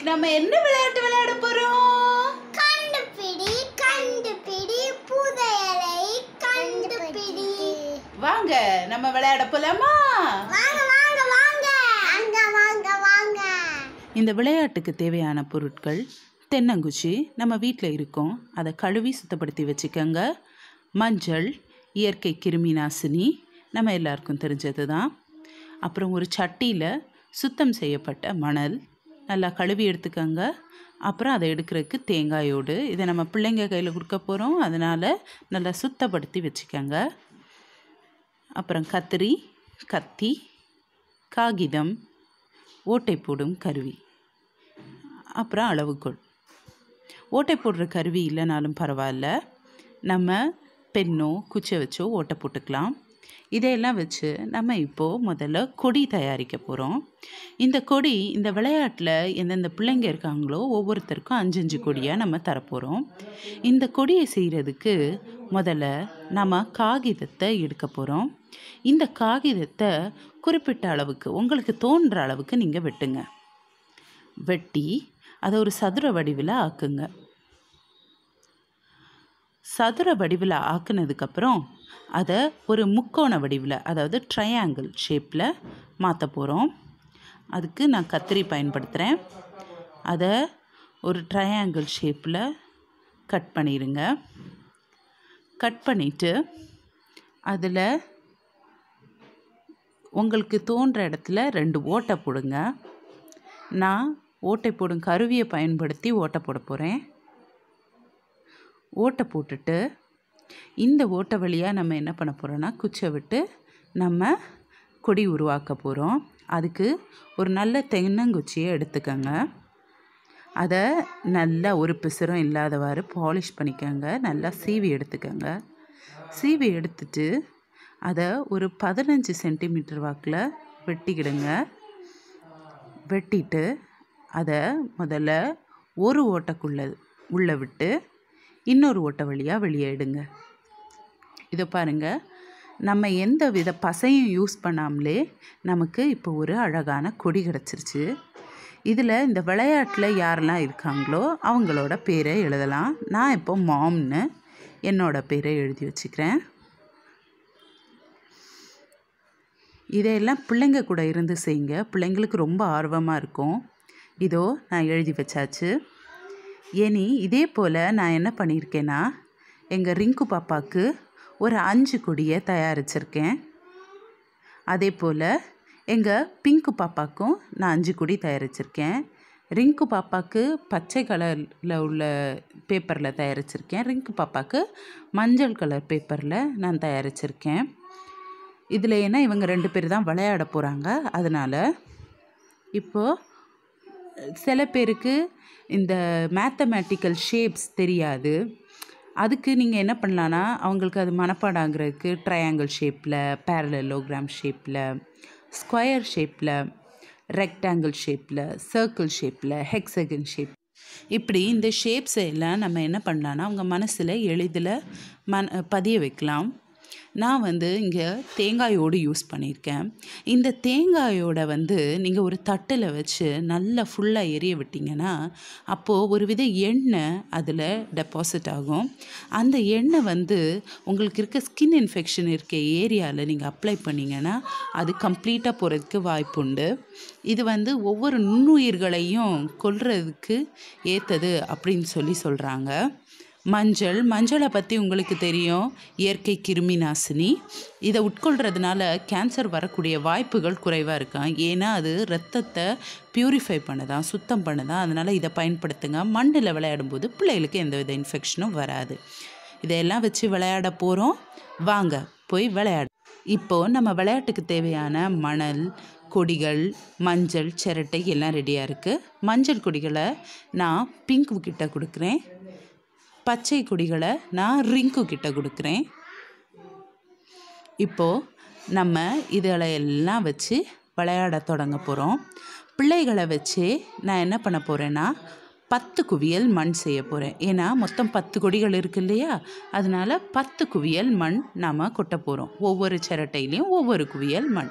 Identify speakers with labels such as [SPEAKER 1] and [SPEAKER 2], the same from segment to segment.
[SPEAKER 1] இன்னைக்கு நம்ம என்ன விளையாட்டு விளையாட போறோம்
[SPEAKER 2] கண்டுபிடி கண்டுபிடி புதையலை கண்டுபிடி
[SPEAKER 1] வாங்க நம்ம விளையாட போலாமா
[SPEAKER 2] வாங்க வாங்க வாங்க வாங்க வாங்க வாங்க
[SPEAKER 1] இந்த விளையாட்டுக்கு தேவையான பொருட்கள் தென்னங்குச்சி நம்ம வீட்டில் இருக்கோம் அதை கழுவி சுத்தப்படுத்தி வச்சுக்கோங்க மஞ்சள் இயற்கை கிருமி நாசினி நம்ம எல்லாருக்கும் தெரிஞ்சது தான் அப்புறம் ஒரு சட்டியில் சுத்தம் செய்யப்பட்ட மணல் நல்லா கழுவி எடுத்துக்கோங்க அப்புறம் அதை எடுக்கிறதுக்கு தேங்காயோடு இதை நம்ம பிள்ளைங்க கையில் கொடுக்க போகிறோம் அதனால் நல்லா சுத்தப்படுத்தி வச்சுக்கோங்க அப்புறம் கத்திரி கத்தி காகிதம் ஓட்டை போடும் கருவி அப்புறம் அளவுகோல் ஓட்டை போடுற கருவி இல்லைனாலும் பரவாயில்ல நம்ம பெண்ணோ குச்சை வச்சோ ஓட்டை போட்டுக்கலாம் இதையெல்லாம் வச்சு நம்ம இப்போது முதல்ல கொடி தயாரிக்க போகிறோம் இந்த கொடி இந்த விளையாட்டில் எந்தெந்த பிள்ளைங்க இருக்காங்களோ ஒவ்வொருத்தருக்கும் அஞ்சு அஞ்சு கொடியாக நம்ம தரப்போகிறோம் இந்த கொடியை செய்கிறதுக்கு முதல்ல நம்ம காகிதத்தை எடுக்க போகிறோம் இந்த காகிதத்தை குறிப்பிட்ட அளவுக்கு உங்களுக்கு தோன்ற அளவுக்கு நீங்கள் வெட்டுங்க வெட்டி அதை ஒரு சதுர வடிவில் ஆக்குங்க சதுர வடிவில் ஆக்குனதுக்கப்புறம் அதை ஒரு முக்கோண வடிவில் அதாவது ட்ரையாங்கிள் ஷேப்பில் மாற்ற போகிறோம் அதுக்கு நான் கத்திரி பயன்படுத்துகிறேன் அதை ஒரு ட்ரையாங்கிள் ஷேப்பில் கட் பண்ணிடுங்க கட் பண்ணிவிட்டு அதில் உங்களுக்கு தோன்ற இடத்துல ரெண்டு ஓட்டை போடுங்க நான் ஓட்டை போடும் கருவியை பயன்படுத்தி ஓட்டை போட போகிறேன் ஓட்டை போட்டுட்டு இந்த ஓட்டை வழியாக நம்ம என்ன பண்ண போகிறோன்னா குச்சை விட்டு நம்ம கொடி உருவாக்க போகிறோம் அதுக்கு ஒரு நல்ல தென்னங்குச்சியை எடுத்துக்கோங்க அதை நல்லா ஒரு பிசுறம் இல்லாதவாறு பாலிஷ் பண்ணிக்கோங்க நல்லா சீவி எடுத்துக்கோங்க சீவி எடுத்துட்டு அதை ஒரு பதினஞ்சு சென்டிமீட்டர் வாக்கில் வெட்டிக்கிடுங்க வெட்டிட்டு அதை முதல்ல ஒரு ஓட்டைக்குள்ளே உள்ளே விட்டு இன்னொரு ஓட்டை வழியாக வெளியே எடுங்க இதை பாருங்கள் நம்ம எந்த வித பசையும் யூஸ் பண்ணாமலே நமக்கு இப்போ ஒரு அழகான கொடி கிடச்சிருச்சு இதில் இந்த விளையாட்டில் யாரெல்லாம் இருக்காங்களோ அவங்களோட பேரை எழுதலாம் நான் இப்போ மாம்னு என்னோட பேரை எழுதி வச்சுக்கிறேன் இதையெல்லாம் பிள்ளைங்க கூட இருந்து செய்யுங்க பிள்ளைங்களுக்கு ரொம்ப ஆர்வமாக இருக்கும் இதோ நான் எழுதி வச்சாச்சு இனி இதே போல் நான் என்ன பண்ணியிருக்கேன்னா எங்கள் ரிங்கு பாப்பாவுக்கு ஒரு அஞ்சு கொடியை தயாரிச்சிருக்கேன் அதே போல் எங்கள் பிங்க்கு பாப்பாவுக்கும் நான் அஞ்சு கொடி தயாரிச்சிருக்கேன் ரிங்கு பாப்பாவுக்கு பச்சை கலரில் உள்ள பேப்பரில் தயாரிச்சிருக்கேன் ரிங்கு பாப்பாவுக்கு மஞ்சள் கலர் பேப்பரில் நான் தயாரிச்சிருக்கேன் இதில் ஏன்னா இவங்க ரெண்டு பேர் தான் விளையாட போகிறாங்க அதனால் இப்போது சில பேருக்கு இந்த மேத்தமேட்டிக்கல் ஷேப்ஸ் தெரியாது அதுக்கு நீங்கள் என்ன பண்ணலான்னா அவங்களுக்கு அது மனப்பாடம் ஆகுறதுக்கு ட்ரையாங்கிள் ஷேப்பில் பேரலோகிராம் ஷேப்பில் ஸ்கொயர் ஷேப்பில் ரெக்டாங்கிள் ஷேப்பில் சர்க்கிள் ஷேப்பில் ஹெக்ஸகன் ஷேப் இப்படி இந்த ஷேப்ஸை எல்லாம் நம்ம என்ன பண்ணலான்னா அவங்க மனசில் எளிதில் மன பதிய வைக்கலாம் நான் வந்து இங்கே தேங்காயோடு யூஸ் பண்ணியிருக்கேன் இந்த தேங்காயோட வந்து நீங்கள் ஒரு தட்டில் வச்சு நல்லா ஃபுல்லாக எரிய விட்டிங்கன்னா அப்போது ஒரு வித எண்ணெய் அதில் டெபாசிட் ஆகும் அந்த எண்ணெய் வந்து உங்களுக்கு இருக்க ஸ்கின் இன்ஃபெக்ஷன் இருக்க ஏரியாவில் நீங்கள் அப்ளை பண்ணிங்கன்னா அது கம்ப்ளீட்டாக போகிறதுக்கு வாய்ப்புண்டு இது வந்து ஒவ்வொரு நுண்ணுயிர்களையும் கொல்றதுக்கு ஏற்றது அப்படின்னு சொல்லி சொல்கிறாங்க மஞ்சள் மஞ்சளை பற்றி உங்களுக்கு தெரியும் இயற்கை கிருமி நாசினி இதை உட்கொள்கிறதுனால கேன்சர் வரக்கூடிய வாய்ப்புகள் குறைவாக இருக்கான் ஏன்னா அது ரத்தத்தை பியூரிஃபை பண்ணுதான் சுத்தம் பண்ணுதான் அதனால் இதை பயன்படுத்துங்க மண்ணில் விளையாடும்போது பிள்ளைகளுக்கு எந்தவித இன்ஃபெக்ஷனும் வராது இதையெல்லாம் வச்சு விளையாட போகிறோம் வாங்க போய் விளையாடு இப்போது நம்ம விளையாட்டுக்கு தேவையான மணல் கொடிகள் மஞ்சள் சிரட்டை எல்லாம் ரெடியாக இருக்குது மஞ்சள் கொடிகளை நான் பிங்க் கிட்ட கொடுக்குறேன் பச்சை கொடிகளை நான் ரிங்கு கிட்ட கொடுக்குறேன் இப்போது நம்ம இதில் எல்லாம் வச்சு விளையாட தொடங்க போகிறோம் பிள்ளைகளை வச்சு நான் என்ன பண்ண போகிறேன்னா பத்து குவியல் மண் செய்ய போகிறேன் ஏன்னா மொத்தம் பத்து கொடிகள் இருக்கு இல்லையா அதனால பத்து குவியல் மண் நாம் கொட்ட போகிறோம் ஒவ்வொரு சிரட்டையிலையும் ஒவ்வொரு குவியல் மண்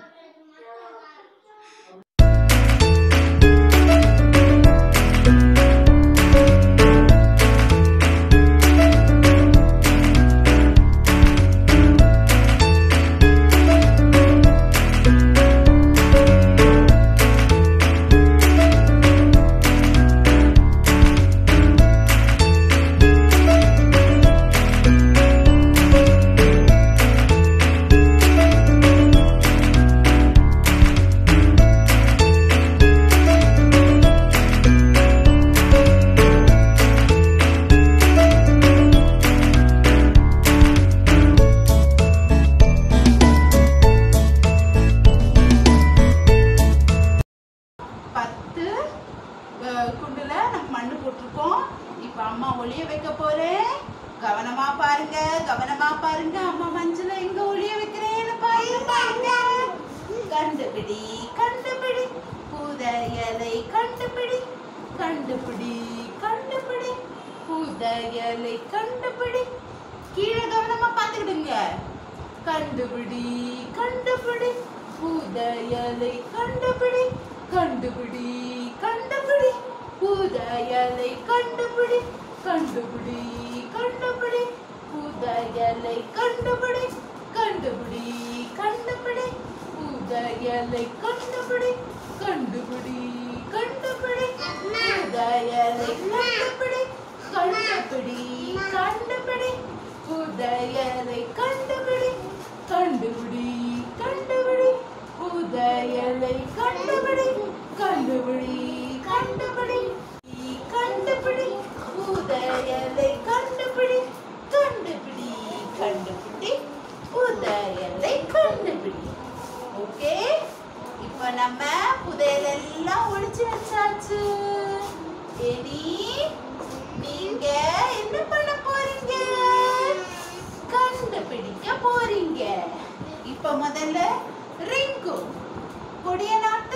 [SPEAKER 1] அம்மா ஒளிய வைக்க போறேன் கவனமா பாருங்க கவனமா பாருங்க அம்மா மஞ்சள எங்க ஒளிய வைக்கிறேன்னு பாருங்க பாருங்க கண்டுபிடி கண்டுபிடி புதையலை கண்டுபிடி கண்டுபிடி கண்டுபிடி புதையலை கண்டுபிடி கீழே கவனமா பார்த்துக்கிடுங்க கண்டுபிடி கண்டுபிடி புதையலை கண்டுபிடி கண்டுபிடி கண்டுபிடி புதையலை கண்டுபிடி கண்டுபிடி கண்டுபிடி புதையலை கண்டுபிடி கண்டுபிடி கண்டுபிடி புதையலை கண்டுபிடி கண்டுபிடி கண்டுபிடி புதையலை கண்டுபிடி கண்டுபிடி கண்டுபிடி புதையலை கண்டுபிடி கண்டுபிடி கண்டுபிடி புதையலை கண்டுபிடி கண்டுபிடி கண்டுபிடி கண்டுபிடி புதையலை கண்டுபிடி கண்டுபிடி கண்டுபிடி புதையலை கண்டுபிடி ஓகே இப்போ நம்ம புதையல் எல்லாம் ஒளிச்சு வச்சாச்சு இனி நீங்க என்ன பண்ண போறீங்க கண்டுபிடிக்க போறீங்க இப்ப முதல்ல ரிங்கு கொடிய நாட்டு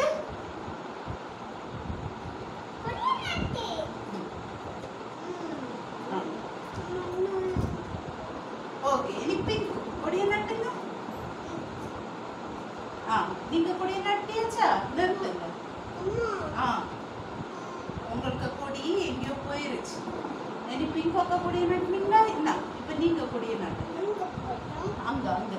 [SPEAKER 1] ஓகே இனி பிங்க் கொடிய நாட்டுங்க ஆ நீங்க கொடிய நாட்டியாச்சா நிறுத்துங்க ஆ உங்களுக்கு கொடி எங்கேயோ போயிருச்சு இனி பிங்க் அக்கா கொடிய நட்டுனீங்களா இல்ல இப்ப நீங்க கொடிய நட்டுங்க அங்க அங்க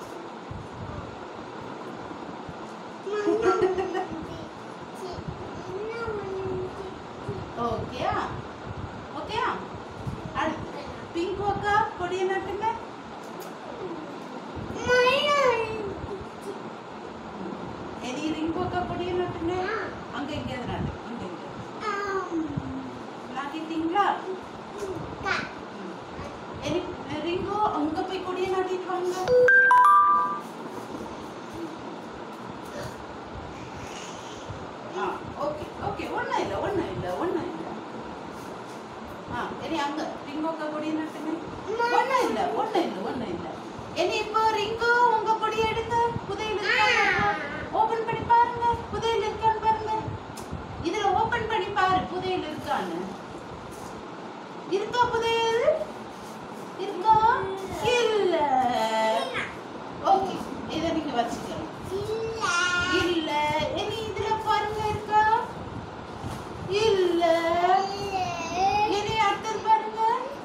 [SPEAKER 1] ஓகேயா ஓகேயா அடுத்து பிங்க் அக்கா கொடிய நட்டுங்க இனி ரிங்கு அக்கா கொடிய நட்டுங்க அங்க எங்கேயாவது நட்டு அங்க எங்க நாட்டிட்டீங்களா இனி ரிங்கு அங்க போய் கொடிய நாட்டிட்டு வாங்க ஆ ஓகே ஓகே ஒன்றும் இல்லை ஒன்றும் இல்லை ஒன்றும் இல்லை ஆ இனி அங்க ரிங்கு அக்கா கொடிய நட்டுங்க ஒன்றும் இல்லை ஒன்றும் இல்லை ஒன்றும் இல்லை இனி இப்போ ரிங்கு உங்க கொடிய எடுங்க புதையல் ஓபன் பண்ணி பாருங்க புதையல் இருக்கான்னு பாருங்க இதுல ஓபன் பண்ணி பாரு புதையல் இருக்கான்னு இருக்கா புதையல் இருக்கா இல்ல ஓகே இதை நீங்க வச்சுக்கலாம் இல்ல இனி இதுல பாருங்க இருக்கா இல்ல இனி அடுத்தது பாருங்க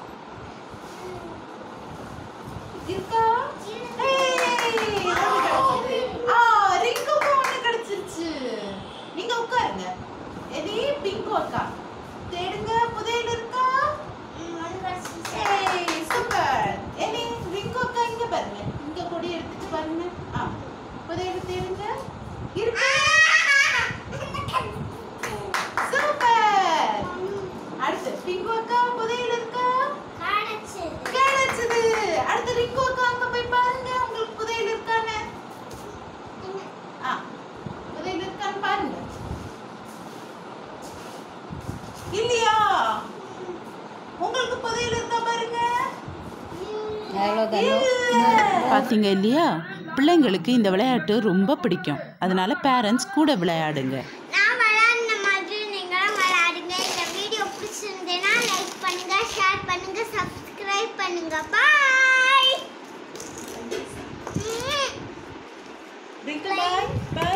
[SPEAKER 1] இருக்கா ஏய், ஒண்ணு கிடைச்சது. ஆ, ரிங்குக்கும் ஒண்ணு கிடைச்சிருச்சு. நீங்க உட்காருங்க இனி பிங்கு அக்கா தேடுங்க புதையல் இருக்கா ஏய், சூப்பர் இனி ரிங்கு அக்கா இங்க பாருங்க இங்க கொடி எடுத்துட்டு பாருங்க ஆ புதையல் தேடுங்க இருக்கா சூப்பர் அடுத்து பிங்கு அக்கா புதையல் இருக்கா கிடைச்சது அடுத்து ரிங்கு அக்கா அங்க போய் பாருங்க உங்களுக்கு புதையல் இருக்கான்னு ஆ புதையல் இருக்கான்னு பாருங்க இல்லையா உங்களுக்கு புதையல் இருக்கா பாருங்க இல்ல.
[SPEAKER 3] பார்த்தீங்க இல்லையா பிள்ளைங்களுக்கு இந்த விளையாட்டு ரொம்ப பிடிக்கும் அதனால பேரண்ட்ஸ் கூட விளையாடுங்க
[SPEAKER 2] நான் விளையாடின மாதிரி நீங்களும் விளையாடுங்க இந்த வீடியோ பிடிச்சிருந்தேன்னா லைக் பண்ணுங்க ஷேர் பண்ணுங்க சப்ஸ்கிரைப் பண்ணுங்க பாய்
[SPEAKER 1] ரிங்கு பாய் பாய்